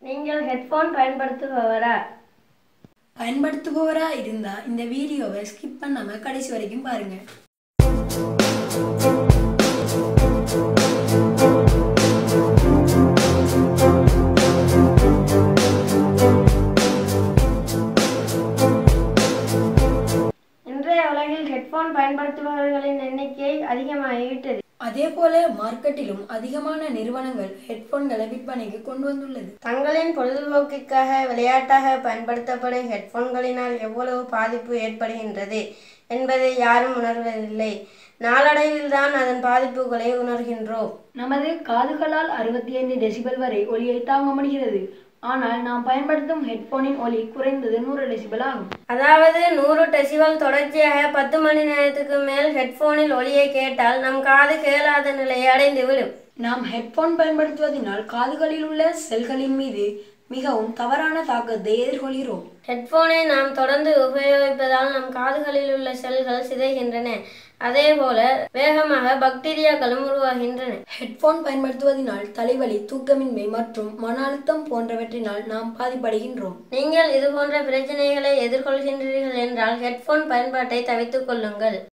நீங்கள் ஹெட்ஃபோன் பயன்படுத்துபவரா பயன்படுத்துபவரா இருந்தா இந்த வீடியோவை ஸ்கிப் பண்ணாம கடைசி வரைக்கும் பாருங்க இன்றைய உலகில் ஹெட்ஃபோன் பயன்படுத்துபவர்களின் எண்ணிக்கை அதிகமாகிவிட்டது அதே போல மார்க்கெட்டிலும் அதிகமான நிறுவனங்கள் ஹெட்போன்களை விற்பனைக்கு கொண்டு வந்துள்ளது தங்களின் பொழுதுபோக்கிற்காக விளையாட்டாக பயன்படுத்தப்படும் ஹெட்ஃபோன்களினால் எவ்வளவு பாதிப்பு ஏற்படுகின்றது என்பதை யாரும் உணர்வதில்லை நாளடைவில் தான் அதன் பாதிப்புகளை உணர்கின்றோம் நமது காதுகளால் அறுபத்தி ஐந்து டெசிபல் வரை ஒலியை தாங்க முடிகிறது ஆனால் நாம் பயன்படுத்தும் ஹெட்போனின் ஒலி குறைந்தது நூறு டெசிபல் ஆகும் அதாவது நூறு டெசிபல் தொடர்ச்சியாக பத்து மணி நேரத்துக்கு மேல் ஹெட்ஃபோனில் ஒலியை கேட்டால் நம் காது கேளாத நிலையை அடைந்துவிடும் நாம் ஹெட்போன் பயன்படுத்துவதனால் காதுகளில் உள்ள செல்களின் மீது மிகவும் தவறான தாக்கத்தை எதிர்கொள்கிறோம் ஹெட்ஃபோனை நாம் தொடர்ந்து உபயோகிப்பதால் நம் காதுகளில் உள்ள செல்கள் சிதைகின்றன அதேபோல வேகமாக பாக்டீரியாக்களும் உருவாகின்றன ஹெட்போன் பயன்படுத்துவதனால் தலைவலி தூக்கமின்மை மற்றும் மன அழுத்தம் போன்றவற்றினால் நாம் பாதிப்படைகின்றோம் நீங்கள் இது போன்ற பிரச்சனைகளை எதிர்கொள்கின்றீர்கள் என்றால் ஹெட்ஃபோன் பயன்பாட்டை தவிர்த்துக் கொள்ளுங்கள்